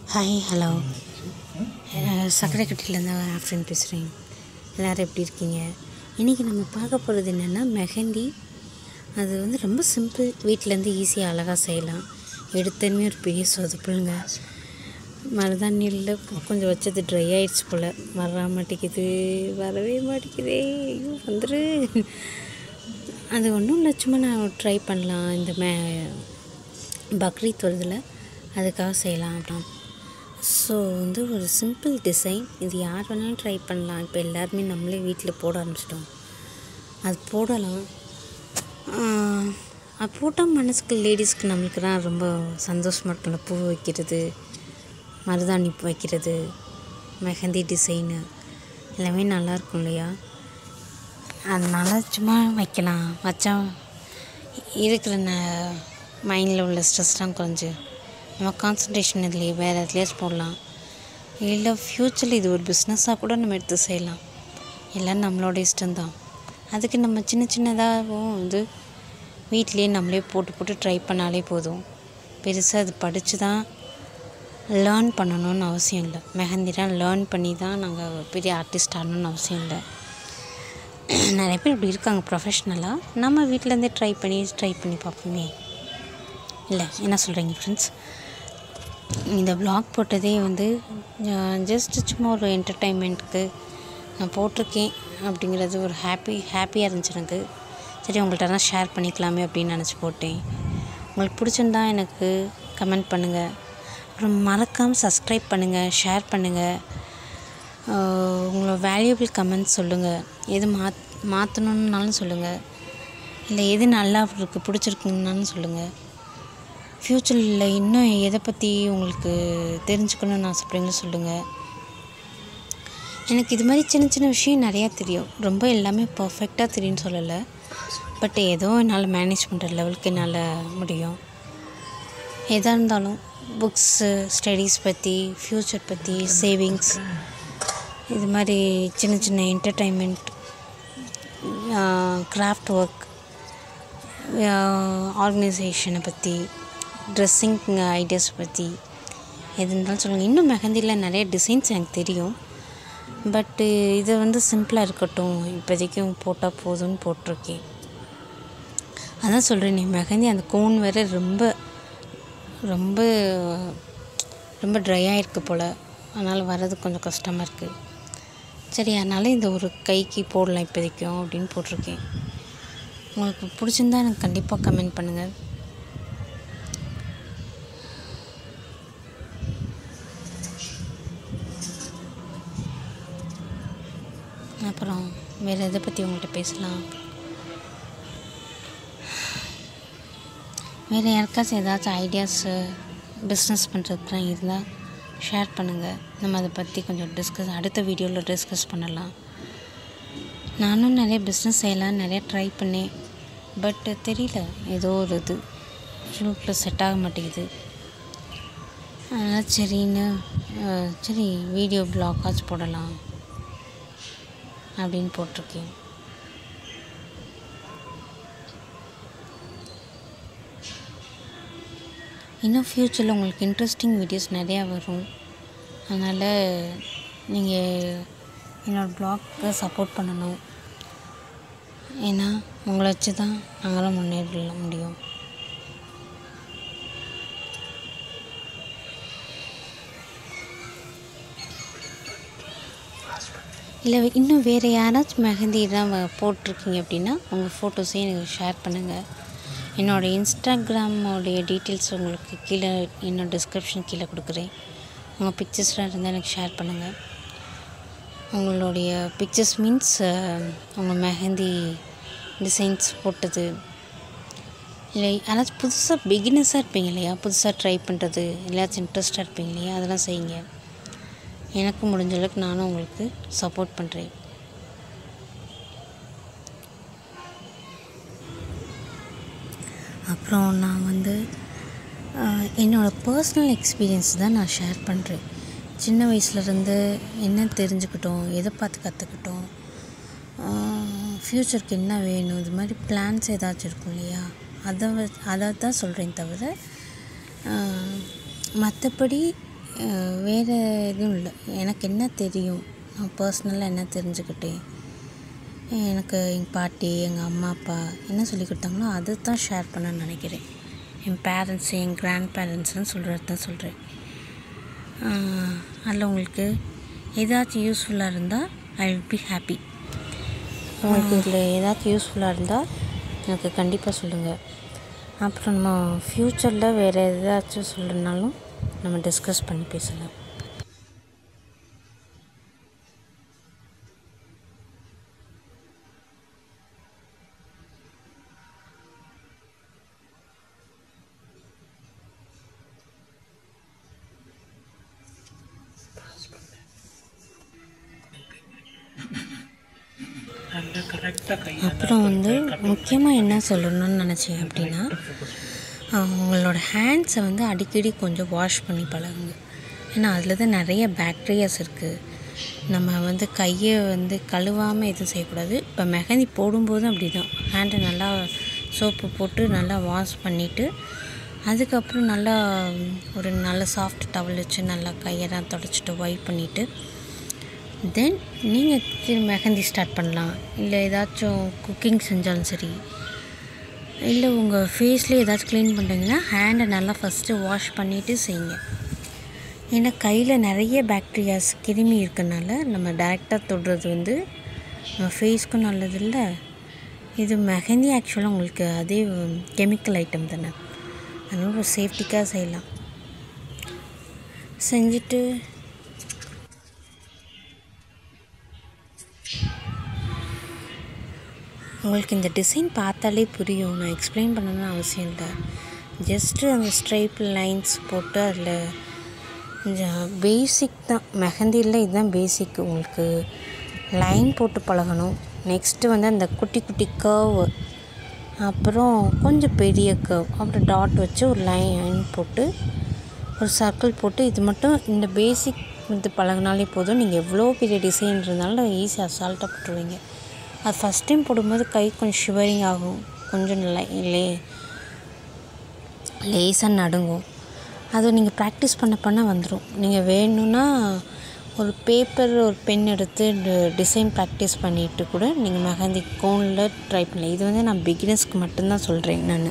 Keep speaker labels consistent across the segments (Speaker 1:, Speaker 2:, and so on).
Speaker 1: hi hello சக்கரைக்கட்டிலேருந்து Afreen பேசுகிறேன் எல்லோரும் எப்படி இருக்கீங்க இன்றைக்கி நம்ம பார்க்க போகிறது என்னென்னா மெஹந்தி அது வந்து ரொம்ப சிம்பிள் வீட்டிலேருந்து ஈஸியாக அழகாக செய்யலாம் எடுத்ததுமே ஒரு பெரிய சொதப்புலுங்க மருதாணியில் கொஞ்சம் வச்சது ட்ரை ஆயிடுச்சு போல் வர மாட்டேங்குது வரவே மாட்டேங்குதே ஐயோ வந்துரு அது ஒன்றும் இல்லை சும்மா நான் ட்ரை பண்ணலாம் இந்த மே பக்ரீத் வருதுல அதுக்காக செய்யலாம் அப்படின் ஸோ வந்து ஒரு சிம்பிள் டிசைன் இது யார் வேணாலும் ட்ரை பண்ணலாம் இப்போ எல்லாருமே நம்மளே வீட்டில் போட ஆரம்பிச்சிட்டோம் அது போடலாம் ஆஹ் அது போட்டால் மனசுக்கு லேடிஸ்க்கு நம்மளுக்கு தான் ரொம்ப சந்தோஷமாக இருக்கும்ல பூ வைக்கிறது மருதாணி வைக்கிறது மெஹந்தி டிசைனு எல்லாமே நல்லாயிருக்கும் இல்லையா அதனால சும்மா வைக்கலாம் வச்சா இருக்கிற ந மைண்டில் உள்ள ஸ்ட்ரெஸ்லாம் குறைஞ்சி நம்ம கான்சன்ட்ரேஷன் இதுலேயே வேறு எதுலேயாச்சும் போடலாம் இல்லை ஃப்யூச்சரில் இது ஒரு பிஸ்னஸாக கூட நம்ம எடுத்து செய்யலாம் எல்லாம் நம்மளோட இஷ்டம்தான் அதுக்கு நம்ம சின்ன சின்னதாகவும் வந்து வீட்லேயே நம்மளே போட்டு போட்டு ட்ரை பண்ணாலே போதும் பெருசாக அது படித்து தான் லேர்ன் பண்ணணும்னு அவசியம் இல்லை மெஹந்திலாம் லேர்ன் பண்ணி தான் நாங்கள் பெரிய ஆர்டிஸ்ட் ஆகணும்னு அவசியம் இல்லை நிறைய பேர் இப்படி இருக்காங்க ப்ரொஃபஷ்னலாக நம்ம வீட்டிலேருந்தே ட்ரை பண்ணி ட்ரை பண்ணி பார்ப்போமே இல்லை என்ன சொல்கிறீங்க ஃப்ரெண்ட்ஸ் இந்த vlog போட்டதே வந்து ஜஸ்ட் சும்மா ஒரு என்டர்டைன்மெண்ட்டுக்கு நான் போட்டிருக்கேன் அப்படிங்கிறது ஒரு ஹாப்பி ஹாப்பியாக இருந்துச்சு எனக்கு சரி உங்கள்கிட்ட தான் ஷேர் பண்ணிக்கலாமே அப்படின்னு நினச்சி போட்டேன் உங்களுக்கு பிடிச்சிருந்தா எனக்கு கமெண்ட் பண்ணுங்கள் அப்புறம் மறக்காமல் சப்ஸ்கிரைப் பண்ணுங்கள் ஷேர் பண்ணுங்கள் ஆஹ் உங்களோட வேல்யூபிள் கமெண்ட்ஸ் சொல்லுங்கள் எது மாத் மாற்றணுன்னாலும் சொல்லுங்கள் இல்லை எது நல்லா இருக்குது பிடிச்சிருக்குன்னாலும் சொல்லுங்கள் ஃப்யூச்சரில் இன்னும் எதை பற்றி உங்களுக்கு தெரிஞ்சுக்கணுன்னு ஆசைப்படுறீங்களோ சொல்லுங்கள் எனக்கு இது மாதிரி சின்ன சின்ன விஷயம் நிறையா தெரியும் ரொம்ப எல்லாமே பர்ஃபெக்டாக தெரியும்னு சொல்லலை பட் ஏதோ என்னால் மேனேஜ் பண்ணுற லெவலுக்கு என்னால் முடியும் எதாக இருந்தாலும் புக்ஸு ஸ்டடீஸ் பற்றி ஃப்யூச்சர் பற்றி சேவிங்ஸ் இது மாதிரி சின்ன சின்ன என்டர்டைன்மெண்ட் கிராஃப்ட் ஒர்க் ஆர்கனைசேஷனை பற்றி ட்ரெஸ்ஸிங் ஐடியாஸ் பற்றி எது இருந்தாலும் சொல்லுங்கள் இன்னும் மெஹந்தியில் நிறைய டிசைன்ஸ் எனக்கு தெரியும் பட்டு இது வந்து சிம்பிளாக இருக்கட்டும் இப்போதைக்கும் போட்டால் போதும்னு போட்டிருக்கேன் அதான் சொல்கிறேன் நீ மெஹந்தி அந்த கோன் வேறு ரொம்ப ரொம்ப ரொம்ப ட்ரை ஆகிருக்கு போல் அதனால் வர்றது கொஞ்சம் கஷ்டமாக இருக்குது சரி அதனால் இந்த ஒரு கைக்கு போடலாம் இப்போதைக்கும் அப்படின்னு போட்டிருக்கேன் உங்களுக்கு பிடிச்சிருந்தா எனக்கு கண்டிப்பாக கமெண்ட் பண்ணுங்கள் அப்புறம் வேறு எதை பற்றி உங்கள்கிட்ட பேசலாம் வேறு யாருக்காச்சும் ஏதாச்சும் ஐடியாஸு பிஸ்னஸ் பண்ணுறதுக்குலாம் இருந்தால் ஷேர் பண்ணுங்கள் நம்ம அதை பற்றி கொஞ்சம் டிஸ்கஸ் அடுத்த வீடியோவில் டிஸ்கஸ் பண்ணலாம் நானும் நிறைய பிஸ்னஸ் செய்யலாம் நிறைய ட்ரை பண்ணேன் பட் தெரியல ஏதோ ஒரு இது ஃப்ளூக்கில் செட் ஆக மாட்டேங்குது அதனால் சரின்னு அஹ், சரி வீடியோ பிளாக்காச்சும் போடலாம் அப்படின்னு போட்டிருக்கேன் இன்னும் ஃப்யூச்சரில் உங்களுக்கு இன்ட்ரெஸ்டிங் வீடியோஸ் நிறையா வரும் அதனால் நீங்கள் என்னோடய ப்ளாக்கு சப்போர்ட் பண்ணணும் ஏன்னா உங்களை வச்சு தான் நாங்களாம் முன்னேற முடியும் இல்லை இன்னும் வேறு யாராச்சும் மெஹந்திலாம் வ- போட்டிருக்கீங்க அப்படின்னா உங்கள் ஃபோட்டோஸையும் எனக்கு ஷேர் பண்ணுங்கள் என்னோடய இன்ஸ்டாகிராமோடைய டீட்டெயில்ஸ் உங்களுக்கு கீழே என்னோட டிஸ்கிரிப்ஷன் கீழே கொடுக்குறேன் உங்கள் பிக்சர்ஸ்லாம் இருந்தால் எனக்கு ஷேர் பண்ணுங்கள் உங்களுடைய பிக்சர்ஸ் மீன்ஸ் உங்கள் மெஹந்தி டிசைன்ஸ் போட்டது இல்லை யாராச்சும் புதுசாக பிகினஸாக இருப்பீங்க இல்லையா புதுசாக ட்ரை பண்ணுறது எல்லாச்சும் இன்ட்ரெஸ்டாக இருப்பீங்க இல்லையா அதெல்லாம் செய்யுங்க எனக்கு முடிஞ்ச அளவுக்கு நானும் உங்களுக்கு சப்போர்ட் பண்ணுறேன் அப்புறம் நான் வந்து ஆஹ், என்னோடய பர்சனல் எக்ஸ்பீரியன்ஸ் தான் நான் ஷேர் பண்ணுறேன் சின்ன வயசுலேருந்து என்ன தெரிஞ்சுக்கிட்டோம் எதை பார்த்து கற்றுக்கிட்டோம் ஃப்யூச்சருக்கு என்ன வேணும் இது மாதிரி பிளான்ஸ் ஏதாச்சும் இருக்கும் இல்லையா அதை வ- அதை தான் சொல்கிறேன் தவிர மற்றபடி வேறு எதுவும் இல்லை எனக்கு என்ன தெரியும் நான் பர்சனலாக என்ன தெரிஞ்சுக்கிட்டேன் எனக்கு எங்கள் பாட்டி எங்கள் அம்மா அப்பா என்ன சொல்லி கொடுத்தாங்களோ அதை தான் ஷேர் பண்ண நினைக்கிறேன் என் பேரண்ட்ஸ் என் கிராண்ட் பேரண்ட்ஸ்னு சொல்கிறது தான் சொல்கிறேன் அதில் உங்களுக்கு ஏதாச்சும் யூஸ்ஃபுல்லாக இருந்தால் ஐ வில் பி ஹாப்பி உங்களுக்கு இதில் ஏதாச்சும் யூஸ்ஃபுல்லாக இருந்தால் எனக்கு கண்டிப்பாக சொல்லுங்கள் அப்புறம் நம்ம ஃப்யூச்சரில் வேறு ஏதாச்சும் சொல்லணுனாலும் நம்ம டிஸ்கஸ் பண்ணி பேசலாம்
Speaker 2: நல்லா கரெக்டாக கை
Speaker 1: அப்புறம் வந்து முக்கியமாக என்ன சொல்லணும்னு நினச்சேன் அப்படின்னா ஆஹ் உங்களோட ஹேண்ட்ஸை வந்து அடிக்கடி கொஞ்சம் வாஷ் பண்ணி பழகுங்க ஏன்னா அதில் தான் நிறைய பேக்டீரியாஸ் இருக்குது நம்ம வந்து கையை வந்து கழுவாமல் எதுவும் செய்யக்கூடாது இப்போ மெஹந்தி போடும்போதும் அப்படி தான் ஹேண்டை நல்லா சோப்பு போட்டு நல்லா வாஷ் பண்ணிவிட்டு அதுக்கப்புறம் நல்லா ஒரு நல்ல சாஃப்ட் டவல் வச்சு நல்லா கையெல்லாம் தொடச்சிட்டு வைப் பண்ணிவிட்டு தென் நீங்கள் திரும்ப மெஹந்தி ஸ்டார்ட் பண்ணலாம் இல்லை ஏதாச்சும் குக்கிங் செஞ்சாலும் சரி இல்லை உங்கள் ஃபேஸ்லேயே ஏதாச்சும் க்ளீன் பண்ணுறீங்கன்னா ஹேண்டை நல்லா ஃபஸ்ட்டு வாஷ் பண்ணிவிட்டு செய்யுங்க ஏன்னா கையில் நிறைய பாக்டீரியாஸ் கிருமி இருக்கனால நம்ம டேரெக்டாக தொடுறது வந்து நம்ம ஃபேஸ்க்கும் நல்லது இல்லை இது மெஹந்தி ஆக்சுவலாக உங்களுக்கு அதே கெமிக்கல் ஐட்டம் தானே அதனால ஒரு சேஃப்டிக்காக செய்யலாம் செஞ்சுட்டு உங்களுக்கு இந்த டிசைன் பார்த்தாலே புரியும் நான் எக்ஸ்பிளைன் பண்ணணும்னு அவசியம் இல்லை ஜஸ்ட்டு அந்த ஸ்ட்ரைப் லைன்ஸ் போட்டு அதில் கொஞ்சம் பேசிக் தான் மெஹந்தியில் இதுதான் பேசிக் உங்களுக்கு லைன் போட்டு பழகணும் நெக்ஸ்ட்டு வந்து அந்த குட்டி குட்டி கர்வ் அப்புறம் கொஞ்சம் பெரிய கர்வ் அப்புறம் டாட் வச்சு ஒரு லைன் போட்டு ஒரு சர்க்கிள் போட்டு இது மட்டும் இந்த பேசிக் இது பழகினாலே போதும் நீங்கள் எவ்வளோ பெரிய டிசைன் இருந்தாலும் ஈஸியாக அசால்ட்டாக போட்டுருவீங்க அது ஃபஸ்ட் டைம் போடும்போது கை கொஞ்சம் ஷிவரிங் ஆகும் கொஞ்சம் லை லே லேசாக நடுங்கும் அது நீங்கள் ப்ராக்டிஸ் பண்ண பண்ண வந்துடும் நீங்கள் வேணும்னா ஒரு பேப்பர் ஒரு பென் எடுத்து டிசைன் ப்ராக்டிஸ் பண்ணிவிட்டு கூட நீங்கள் மெஹந்தி கோனில் ட்ரை பண்ணலாம் இது வந்து நான் பிகினர்ஸ்க்கு மட்டும்தான் சொல்கிறேன் நான்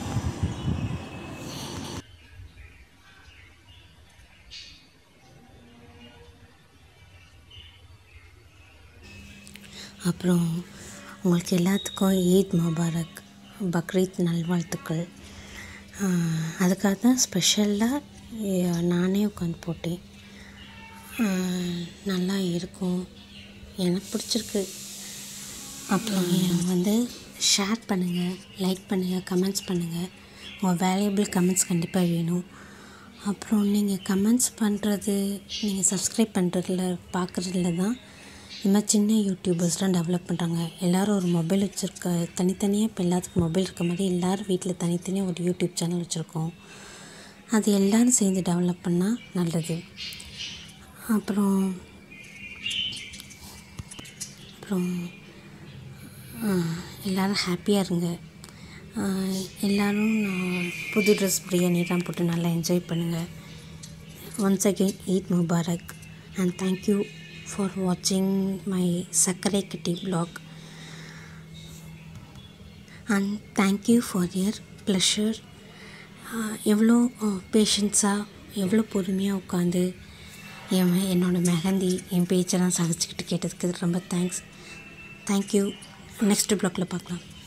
Speaker 1: அப்புறம் உங்களுக்கு எல்லாத்துக்கும் ஈத் முபாரக் பக்ரீத் நல்வாழ்த்துக்கள் ஆஹ் அதுக்காக தான் ஸ்பெஷலாக நானே உட்காந்து போட்டேன் ஆஹ் நல்லா இருக்கும் எனக்கு பிடிச்சிருக்கு அப்புறம் வந்து ஷேர் பண்ணுங்கள் லைக் பண்ணுங்கள் கமெண்ட்ஸ் பண்ணுங்கள் உங்கள் வேல்யூபிள் கமெண்ட்ஸ் கண்டிப்பாக வேணும் அப்புறம் நீங்கள் கமெண்ட்ஸ் பண்ணுறது நீங்கள் சப்ஸ்கிரைப் பண்ணுறதுல பார்க்குறதுல தான் இந்த மாதிரி சின்ன யூடியூபர்ஸ்லாம் டெவலப் பண்ணுறாங்க எல்லோரும் ஒரு மொபைல் வச்சுருக்க தனித்தனியாக இப்போ எல்லாத்துக்கும் மொபைல் இருக்க மாதிரி எல்லோரும் வீட்டில் தனித்தனியாக ஒரு யூடியூப் சேனல் வச்சுருக்கோம் அது எல்லோரும் சேர்ந்து டெவலப் பண்ணால் நல்லது அப்புறம் அப்புறம் எல்லோரும் ஹாப்பியாக இருங்க ஆஹ் எல்லாரும் நான் புது ட்ரெஸ் பிரியாணிலாம் போட்டு நல்லா என்ஜாய் பண்ணுங்கள் once again Eid Mubarak and thank you for வாட்சிங் மை சர்க்கரை கட்டி vlog and thank you for your pleasure எவ்வளோ பேஷன்ஸாக எவ்வளோ பொறுமையாக உட்காந்து என் மெ- என்னோட மெஹந்தி என் பேச்செல்லாம் சகிச்சுக்கிட்டு கேட்டதுக்கு ரொம்ப தேங்க்ஸ் தேங்க்யூ நெக்ஸ்ட் ப்ளாக்ல பார்க்கலாம்